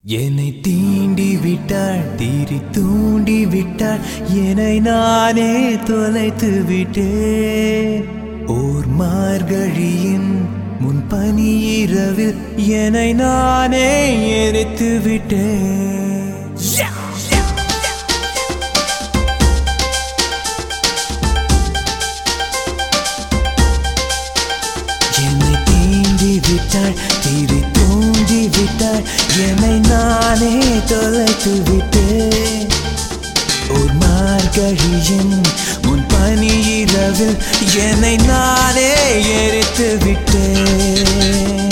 என்னை தீண்டி விட்டாள் தீரி தூண்டி விட்டாள் என்னை நானே தொலைத்து விட்டேன் ஓர் மார்கழியின் முன் பனி இரவில் என்னை நானே எரித்து விட்டேன் என்னை தீண்டி விட்டாள் தீரி தூண்டி விட்டாள் என்னை நானே தொலைத்து விட்டேன் ஒரு மார்கழியின் முன் பனி இரவில் என்னை நானே எரித்து விட்டேன்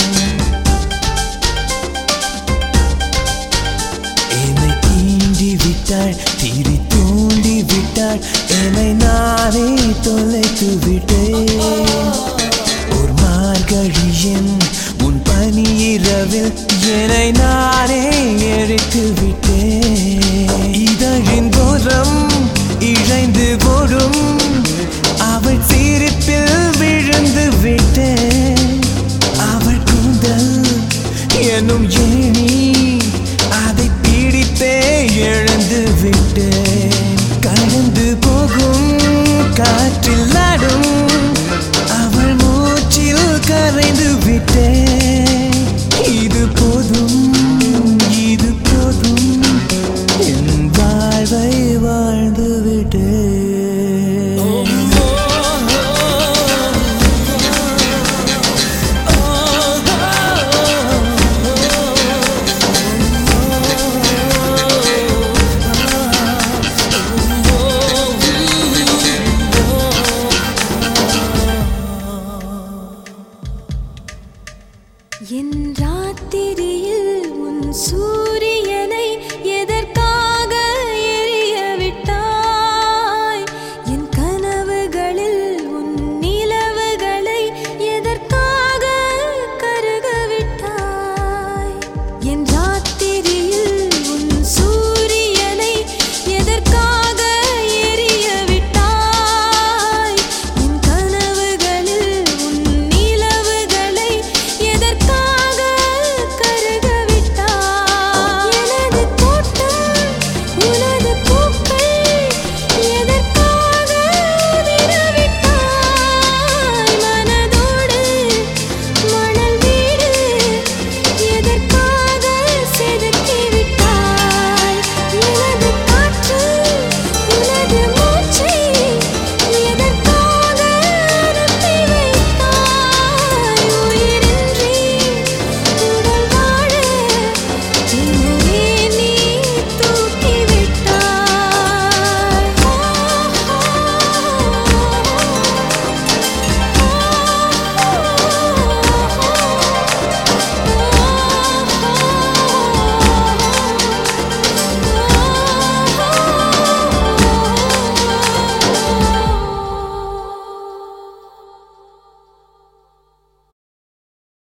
என்னை தீண்டி விட்டாள் தீரி தூண்டி விட்டாள் என்னை நானே தொலை